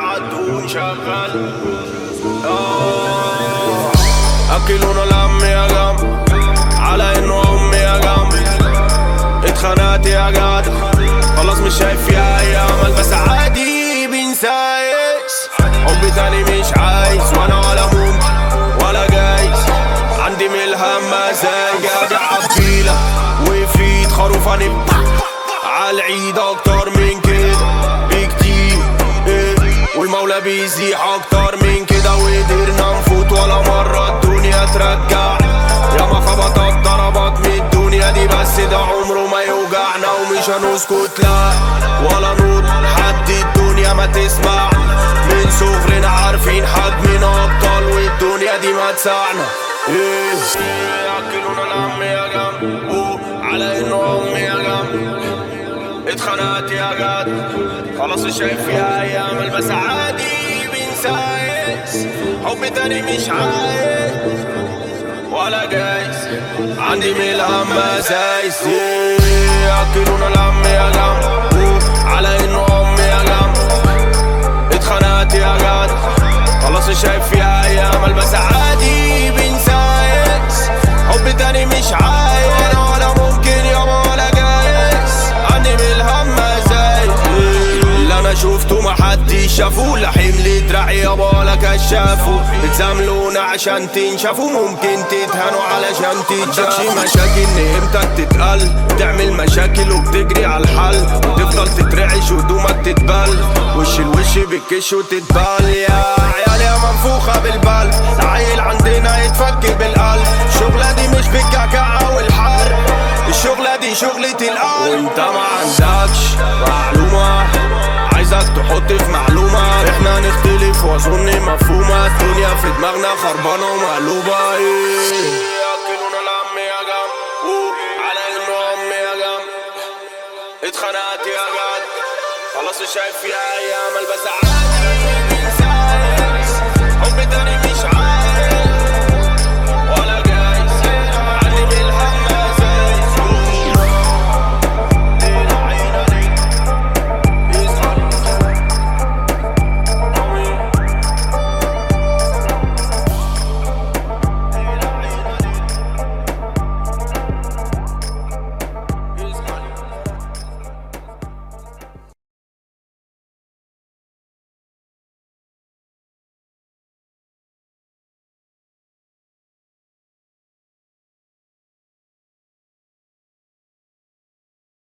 عالدون شغال آه. اكلونا الهم يا جنب على انه امي يا جنب اتخنقت يا جدع خلاص مش شايف فيها اي امل بس عادي بنسايس حب تاني مش عايز وانا ولا ممكن ولا جايز عندي من الهم مزاج قاعد عبيلة وفيت خروف هنبقى عالعيد اكتر من كده بكتير إيه والمولى بيزيح اكتر من كده وقدرنا نفوت ولا مرة الدنيا ترجع يا ما خبطت ضربات من الدنيا دي بس ده عمره ما يوجعنا ومش هنسكت لا ولا نور حد الدنيا ما تسمع من صغرنا عارفين حجمنا ابطال والدنيا دي ما تسعنا ايه ياكلونا الهم يا جنب أوه، على انه امي يا جنب اتخنقت يا جد خلاص مش شايف فيها اي امل بس عادي بنسايس حب تاني مش عايز ولا جايز عندي من الهم مسايس ياكلونا الهم يا جنب أوه، على انه امي يا جنب اتخنقت يا جد خلاص مش شايف فيها اي امل بس عادي بنسايس حب تاني مش عايز انا ولا ممكن يابا ولا جايز عندي من الهم زي اللي انا شفته محدش شافه لا حمل دراعي يابا ولا كشافه بتزاملونا عشان تنشافوا ممكن تتهانوا علشان تتشافوا مشاكل نهمتك تتقل تعمل مشاكل وبتجري على الحل وتفضل تترعش وهدومك تتبل وش الوش بتكش وتتبل يا عيال يا منفوخة بالبل العيل عندنا يتفك بالقلب الشغلة دي مش بالكعكعة والحر الشغلة دي شغلة القلب وانت ما عندكش معلومة عايزك تحط في معلومة احنا نختلف واظن مفهومة الدنيا في دماغنا خربانة ومقلوبة ايه ياكلونا الهم يا جنب أوه، على انه امي يا جنب اتخنقت يا جد خلاص مش شايف فيها اي امل بس عادي